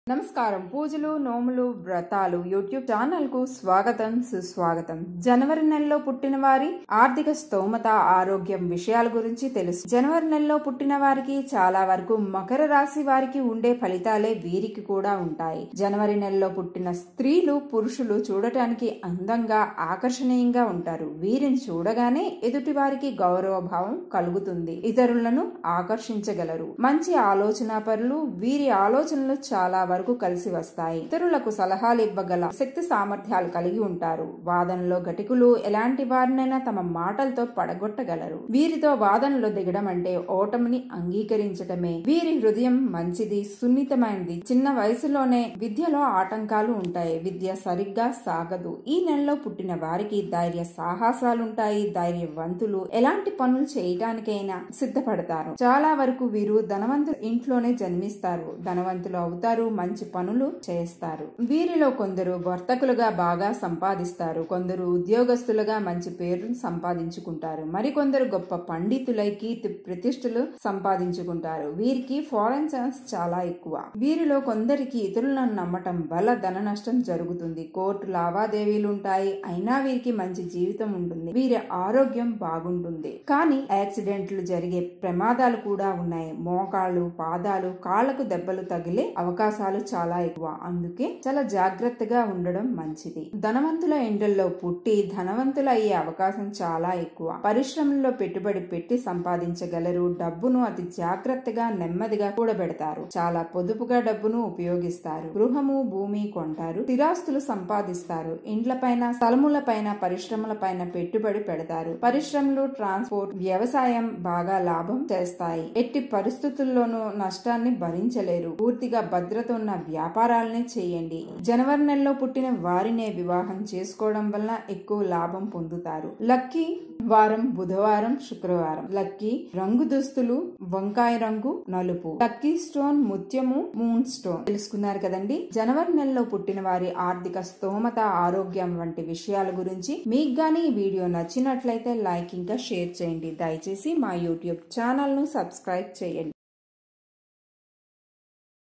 నమస్కారం పూజలు నోములు వ్రతాలు యూట్యూబ్ ఛానల్ కు స్వాగతం సుస్వాగతం జనవరి నెలలో పుట్టిన వారి ఆర్థిక స్తోమత ఆరోగ్యం విషయాల గురించి తెలుసు జనవరి నెలలో పుట్టిన వారికి చాలా వరకు మకర రాశి వారికి ఉండే ఫలితాలే వీరికి కూడా ఉంటాయి జనవరి నెలలో పుట్టిన స్త్రీలు పురుషులు చూడటానికి అందంగా ఆకర్షణీయంగా ఉంటారు వీరిని చూడగానే ఎదుటి వారికి గౌరవ భావం కలుగుతుంది ఇతరులను ఆకర్షించగలరు మంచి ఆలోచన పరులు వీరి ఆలోచనలు చాలా వరకు కలిసి వస్తాయి ఇతరులకు సలహాలు ఇవ్వగల శక్తి సామర్థ్యాలు కలిగి ఉంటారు వాదనలో గటికులు ఎలాంటి వారినైనా తమ మాటలతో పడగొట్టగలరు వీరితో వాదనలో దిగడం అంటే ఓటమిని అంగీకరించటమే వీరి హృదయం మంచిది సున్నితమైనది చిన్న వయసులోనే విద్యలో ఆటంకాలు ఉంటాయి విద్య సరిగ్గా సాగదు ఈ నెలలో పుట్టిన వారికి ధైర్య సాహసాలుంటాయి ధైర్యవంతులు ఎలాంటి పనులు చేయటానికైనా సిద్ధపడతారు చాలా వరకు వీరు ధనవంతుల ఇంట్లోనే జన్మిస్తారు ధనవంతులు అవుతారు మంచి పనులు చేస్తారు వీరిలో కొందరు వర్తకులుగా బాగా సంపాదిస్తారు కొందరు ఉద్యోగస్తులుగా మంచి పేరును సంపాదించుకుంటారు మరికొందరు గొప్ప పండితులై కీర్తి ప్రతిష్టలు సంపాదించుకుంటారు వీరికి ఫారెన్ ఛాన్స్ చాలా ఎక్కువ వీరిలో కొందరికి ఇతరులను నమ్మటం వల్ల ధన నష్టం జరుగుతుంది కోర్టు లావాదేవీలు ఉంటాయి అయినా వీరికి మంచి జీవితం ఉంటుంది వీరి ఆరోగ్యం బాగుంటుంది కానీ యాక్సిడెంట్లు జరిగే ప్రమాదాలు కూడా ఉన్నాయి మోకాళ్ళు పాదాలు కాళ్లకు దెబ్బలు తగిలే అవకాశాలు చాలా ఎక్కువ అందుకే చాలా జాగ్రత్తగా ఉండడం మంచిది ధనవంతుల ఎండల్లో పుట్టి ధనవంతులు అయ్యే అవకాశం చాలా ఎక్కువ పరిశ్రమల్లో పెట్టుబడి పెట్టి సంపాదించగలరు డబ్బును అతి జాగ్రత్తగా నెమ్మదిగా కూడబెడతారు చాలా పొదుపుగా డబ్బును ఉపయోగిస్తారు గృహము భూమి కొంటారు స్థిరాస్తులు సంపాదిస్తారు ఇండ్లపైన స్థలములపైన పరిశ్రమలపైన పెట్టుబడి పెడతారు పరిశ్రమలు ట్రాన్స్పోర్ట్ వ్యవసాయం బాగా లాభం చేస్తాయి ఎట్టి పరిస్థితుల్లోనూ నష్టాన్ని భరించలేరు పూర్తిగా భద్రత ఉన్న వ్యాపారాలనే చేయండి జనవరి నెలలో పుట్టిన వారినే వివాహం చేసుకోవడం వల్ల ఎక్కువ లాభం పొందుతారు లక్కీ వారం బుధవారం శుక్రవారం లక్కీ రంగు దుస్తులు వంకాయ రంగు నలుపు లక్కీ స్టోన్ ముత్యము మూన్ స్టోన్ తెలుసుకున్నారు కదండి జనవరి నెలలో పుట్టిన వారి ఆర్థిక స్తోమత ఆరోగ్యం వంటి విషయాల గురించి మీకు గానీ ఈ వీడియో నచ్చినట్లయితే లైక్ ఇంకా షేర్ చేయండి దయచేసి మా యూట్యూబ్ ఛానల్ ను సబ్స్క్రైబ్ చేయండి